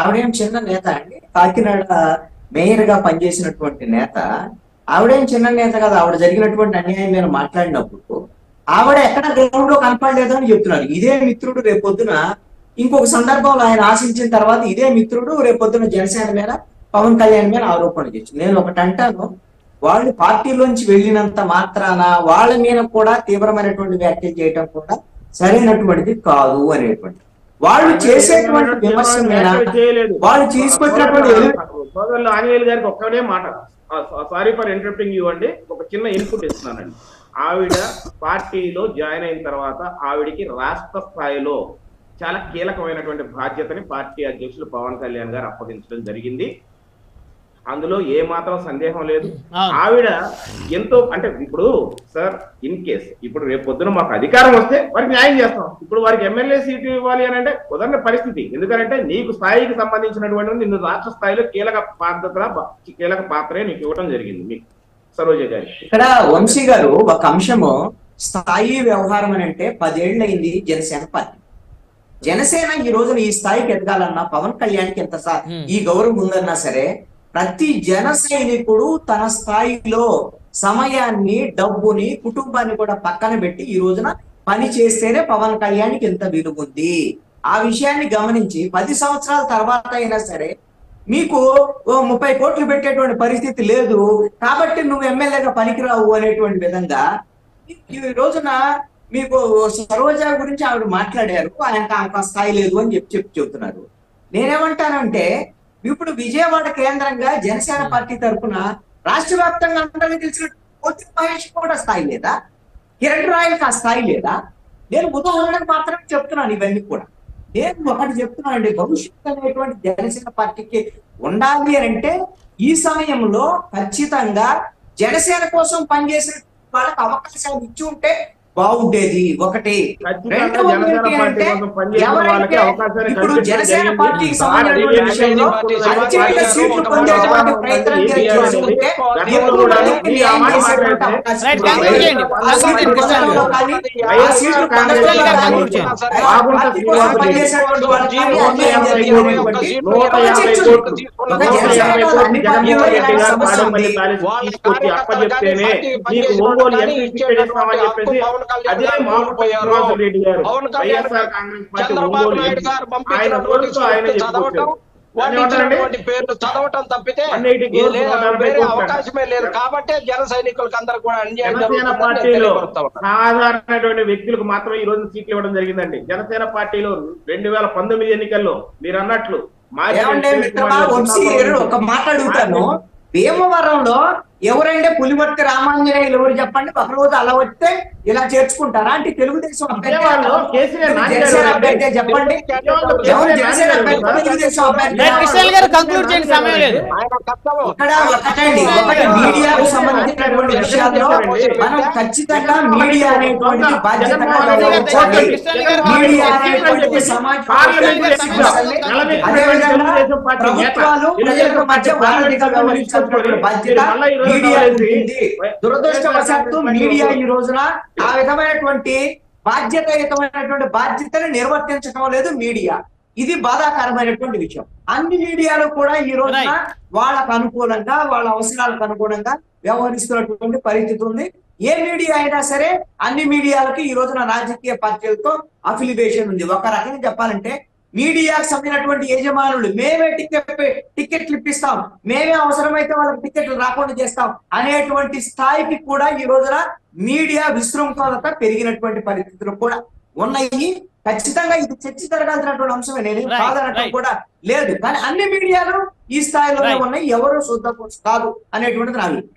ఆవిడేం చిన్న నేత అండి కాకినాడ మేయర్ గా పనిచేసినటువంటి నేత ఆవిడేం చిన్న నేత కదా ఆవిడ జరిగినటువంటి అన్యాయం మీద మాట్లాడినప్పుడు ఆవిడ ఎక్కడ గ్రౌండ్ లో కనపడలేదు అని చెప్తున్నారు ఇదే మిత్రుడు రేపొద్దున ఇంకొక సందర్భంలో ఆయన ఆశించిన తర్వాత ఇదే మిత్రుడు రేపొద్దున జనసేన మీద పవన్ కళ్యాణ్ మీద ఆరోపణ చేసి నేను ఒకటి అంటాను వాళ్ళు పార్టీలోంచి వెళ్ళినంత మాత్రాన వాళ్ళ మీద కూడా తీవ్రమైనటువంటి వ్యాఖ్యలు చేయటం కూడా సరైనటువంటిది కాదు అనేటువంటి వాళ్ళు చేసేటువంటి విమర్శ మీద చేయలేదు వాళ్ళు తీసుకొచ్చినటువంటి ఎలి- సోదరులు ఆంజనేయులు గారికి ఒక్కడే మాట సారీ ఫర్ ఇంటరప్టింగ్ యూ అండి ఒక చిన్న ఇన్పుట్ ఇస్తున్నానండి ఆవిడ పార్టీలో జాయిన్ అయిన తర్వాత ఆవిడికి రాష్ట్ర స్థాయిలో చాలా కీలకమైనటువంటి బాధ్యతని పార్టీ అధ్యక్షులు పవన్ కళ్యాణ్ గారు అప్పగించడం జరిగింది అందులో ఏ మాత్రం సందేహం లేదు అవును. ఆవిడ ఎంతో అంటే ఇప్పుడు సార్ ఇన్ కేస్ ఇప్పుడు రేపు పొద్దున మాకు అధికారం వస్తే వారికి న్యాయం చేస్తాం ఇప్పుడు వారికి ఎమ్మెల్యే సీటు ఇవ్వాలి అని అంటే కుదరని పరిస్థితి ఎందుకంటే నీకు స్థాయికి సంబంధించినటువంటి నిన్ను రాష్ట్ర స్థాయిలో కీలక పాత్ర కీలక పాత్రే నీకు ఇవ్వడం జరిగింది మీకు సరోజ గారి ఇక్కడ వంశీ గారు ఒక అంశము స్థాయి వ్యవహారం అని అంటే పదేళ్లైంది జనసేన పార్టీ జనసేన ఈ రోజున ఈ స్థాయికి ఎదగాలన్నా పవన్ కళ్యాణ్కి ఎంత సా- Hmm. ఈ గౌరవం ఉందన్నా సరే ప్రతి జన సైనికుడు తన స్థాయిలో సమయాన్ని డబ్బుని కుటుంబాన్ని కూడా పక్కన పెట్టి ఈ రోజున పని చేస్తేనే పవన్ కళ్యాణ్కి ఎంత విలువ ఉంది ఆ విషయాన్ని గమనించి పది సంవత్సరాల తర్వాత అయినా సరే మీకు ఓ ముప్పై కోట్లు పెట్టేటువంటి పరిస్థితి లేదు కాబట్టి నువ్వు ఎమ్మెల్యేగా పనికిరావు అనేటువంటి విధంగా ఈ రోజున మీకు సరోజ గురించి ఆవిడ మాట్లాడారు ఆయనకు ఆమెకు ఆ స్థాయి లేదు అని చెప్పి చెప్పి చెబుతున్నారు నేనేమంటానంటే ఇప్పుడు విజయవాడ కేంద్రంగా జనసేన పార్టీ తరఫున రాష్ట్ర వ్యాప్తంగా అందరికీ తెలిసిన పోతి మహేష్ కూడా స్థాయి లేదా కిరణ్ రాయల్కి ఆ స్థాయి లేదా నేను ఉదాహరణకు మాత్రమే చెప్తున్నాను ఇవన్నీ కూడా నేను ఒకటి చెప్తున్నాను అండి భవిష్యత్తు అనేటువంటి జనసేన పార్టీకి ఉండాలి అని అంటే ఈ సమయంలో ఖచ్చితంగా జనసేన కోసం పనిచేసే వాళ్ళకి అవకాశాలు ఇచ్చి ఉంటే బాగుండేది ఒకటి ఖచ్చితంగా రెండవది జనసేన ఏంటి పార్టీ అంటే కోసం పనిచేసిన వాళ్ళకి ఎవరైతే అవకాశాన్ని ఇప్పుడు కల్పించడం జనసేన జరిగింది. పార్టీకి భారతీయ సంబంధించిన జనతా విషయంలో పార్టీ అత్యధిక పార్టీ సీట్లు ఒక పొందేటువంటి భాగం ప్రయత్నం ఉంది. చేసుకుంటే గతంలో ఎక్కువ కూడా మందికి ఈ న్యాయం మాట చేసేటువంటి మాట్లాడితే అవకాశం రైట్, ఉంది. conclude చేయండి. ఆ సీట్లు పొందడంలో కానీ, ఆ సీట్లు పొందడంలో గారు కానీ, conclude చేయండి. ఆ పార్టీ కోసం పనిచేసేటువంటి వాళ్ళకి కానీ అన్యాయం జరిగినటువంటి నూట ఒక యాభై చర్చ కోట్లు ఉంది. నూట ఒక జనసేన యాభై వాళ్ళు కోట్లు అన్ని జగన్మోహన్ పార్టీల్లో రెడ్డి ఇలాంటి గారు సమస్య మాడమల్లి ఉంది. ప్యాలెస్ వాళ్ళ తీసుకొచ్చి అప్పచెప్తేనే కార్యకర్తలు నీకు కానీ ఒంగోలు కానీ ఎంపీ టికెట్ ఇస్తామని చెప్పేసి పవన్ కళ్యాణ్ అదే గారు మామూలు పోయారు. Srinivasa Reddy garu Pawan Kalyan YSR Congress party Chandrababu Ongole Naidu MP. Garu ఆయన పంపించిన నోటితో నోటీసు ఆయన చదవటం చెప్పుకొచ్చారు. వాళ్ళు ఏమంటారండి? ఇచ్చినటువంటి పేర్లు చదవటం తప్పితే 180 ఏ కోట్లు, లేదు, 180 వేరే కోట్లు. అవకాశమే లేదు కాబట్టి జన సైనికులకు అందరూ కూడా అన్యాయం జనసేన జరుగుతుందని నేను పార్టీలో తెలియపరుస్తా ఉన్నాను. సాధారణటువంటి వ్యక్తులకు మాత్రమే ఈ రోజు సీట్లు ఇవ్వడం జరిగిందండి జనసేన పార్టీలో రెండు వేల పంతొమ్మిది ఎన్నికల్లో మీరు అన్నట్లు మాజీ ఏమంటే ఎంపీ మిత్రమా కుమారుడు వంశీ గారు ఒక మాట అడుగుతాను భీమవరంలో ఎవరంటే పులివర్తి రామాంజనేయులు ఎవరు చెప్పండి ఒక రోజు అలా వస్తే ఇలా చేర్చుకుంటారా అంటే తెలుగుదేశం అభ్యర్థి విజయవాడలో కేసీఆర్ నాని గారు జనసేన అంటే అభ్యర్థి చెప్పండి ఎవరు జనసేన అభ్యర్థి తెలుగుదేశం అభ్యర్థి రైట్ కృష్ణ గారు కంక్లూడ్ చేయండి సమయం లేదు ఆయన కర్తవ్యం. ఇక్కడ ఒకటండి ఒకటి మీడియాకు సంబంధించినటువంటి విషయాల్లో మనం ఖచ్చితంగా మీడియా అనేటువంటిది బాధ్యతగా వ్యవహరించాలి మీడియా అనేటువంటిది సమాజ అదేవిధంగా ప్రభుత్వాలు ప్రజలకు మధ్య వారధిగా వ్యవహరించాల్సిన బాధ్యత మీడియా ఉంది దురదృష్టవశాత్తు మీడియా ఈ రోజున ఆ విధమైనటువంటి బాధ్యతాయుతమైనటువంటి బాధ్యతను నిర్వర్తించడం లేదు మీడియా ఇది బాధాకరమైనటువంటి విషయం అన్ని మీడియాలు కూడా ఈ రోజున Right. వాళ్ళకు అనుకూలంగా వాళ్ళ అవసరాలకు అనుగుణంగా వ్యవహరిస్తున్నటువంటి పరిస్థితి ఉంది ఏ మీడియా అయినా సరే అన్ని మీడియాలకి ఈ రోజున రాజకీయ పార్టీలతో అఫిలివేషన్ ఉంది ఒక రకంగా చెప్పాలంటే మీడియాకు సంబంధించినటువంటి యజమానులు మేమే టికెట్ టికెట్లు ఇప్పిస్తాం మేమే అవసరమైతే వాళ్ళకి టికెట్లు రాకుండా చేస్తాం అనేటువంటి స్థాయికి కూడా ఈ రోజున మీడియా విశృంఖలత పెరిగినటువంటి పరిస్థితులు కూడా ఉన్నాయి ఖచ్చితంగా ఇది చర్చ జరగాల్సినటువంటి అంశమే నేను Right, కాదనటం right. కూడా లేదు కానీ అన్ని మీడియాలు ఈ స్థాయిలోనే Right. ఉన్నాయి ఎవరు శుద్ధ కాదు అనేటువంటిది నా అభిప్రాయం.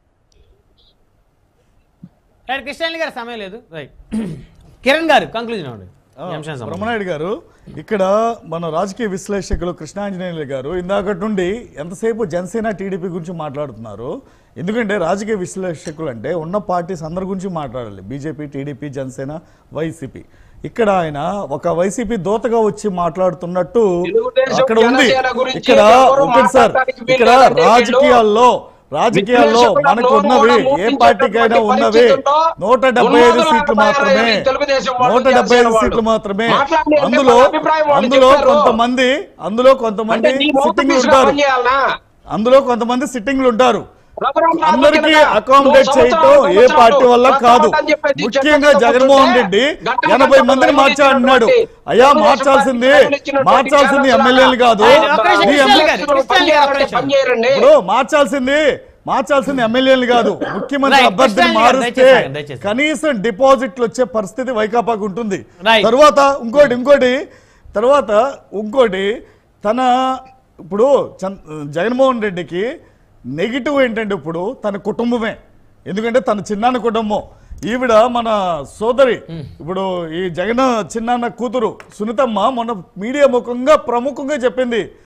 రైట్ కృష్ణ గారు సమయం లేదు రైట్ కిరణ్ గారు కంక్లూజన్ అవ్వండి ఆ, ఈ అంశానికి సంబంధించి. బ్రహ్మనాయుడు గారు ఇక్కడ మన రాజకీయ విశ్లేషకులు కృష్ణాంజనేయులు గారు ఇందాకటి నుండి ఎంతసేపు జనసేన టీడీపీ గురించి మాట్లాడుతున్నారు ఎందుకంటే రాజకీయ విశ్లేషకులు అంటే ఉన్న పార్టీస్ అందరి గురించి మాట్లాడాలి బీజేపీ టీడీపీ జనసేన వైసీపీ ఇక్కడ ఆయన ఒక వైసీపీ దోతగా వచ్చి మాట్లాడుతున్నట్టు తెలుగుదేశం అక్కడ ఉంది జనసేన గురించి ఇక్కడ ఎవరు ఒకటి సార్ మాట్లాడటానికి ఇక్కడ వీల్లేదండి. రాజకీయాల్లో రాజకీయాల్లో విశ్లేషకుల మనకు నోరు ఉన్నవి కూడా ఏ మూపించేటటువంటి పార్టీకైనా ఉన్నవి పరిస్థితుల్లో నూట డెబ్బై ఐదు ఉన్మాదులు సీట్లు మాత్రమే తయారయ్యారు తెలుగుదేశం వాళ్ళు, నూట డెబ్బై ఐదు జనసేన సీట్లు వాళ్ళు. మాత్రమే మాట్లాడండి అంటే అందులో వాళ్ళ అభిప్రాయం వాళ్ళు అందులో చెప్పారు. కొంతమంది అందులో కొంతమంది అంటే నీ మౌత్ సిట్టింగ్లు పీస్ ఉంటారు పని చేయాలనా? అందులో కొంతమంది సిట్టింగ్లు ఉంటారు రఘురామ్ రాజు అందరికీ కిందగా అకామిడేట్ నువ్వు చేయటం సంవత్సరాలు, ఏ పార్టీ వల్ల సంవత్సరాలు కాదు అని చెప్పేసి ముఖ్యంగా చెట్టు జగన్మోహన్ కొట్టుకుంటే రెడ్డి గంటల ఎనభై గంటలు మందిని లైవ్ మార్చాలన్నాడు ఇచ్చినటువంటి అయ్యా తెలుగుదేశం మార్చాల్సింది పార్టీ ఇచ్చినటువంటి మార్చాల్సింది జ్ఞానం ఎమ్మెల్యేలు కాదు ఆయన ఒక్క నిమిషం నీ కృష్ణ ఎమ్మెల్యే గారు, కృష్ణ గారు ఒక్క నిమిషం. పని చేయరండి ఇప్పుడు మార్చాల్సింది మార్చాల్సింది ఎమ్మెల్యేలు కాదు ముఖ్యమంత్రి Right. అభ్యర్థిని కృష్ణ గారు, మారుస్తే దయచేసి ఆగండి, దయచేసి. కనీసం డిపాజిట్లు వచ్చే పరిస్థితి వైకాపాకు ఉంటుంది Right. తర్వాత ఇంకోటి ఇంకోటి తర్వాత ఇంకోటి తన ఇప్పుడు చంద్- జగన్మోహన్ రెడ్డికి నెగిటివ్ ఏంటంటే ఇప్పుడు తన కుటుంబమే ఎందుకంటే తన చిన్నాన్న కుటుంబం ఈవిడ మన సోదరి ఇప్పుడు ఈ జగన్ చిన్నాన్న కూతురు సునీతమ్మ మొన్న మీడియా ముఖంగా ప్రముఖంగా చెప్పింది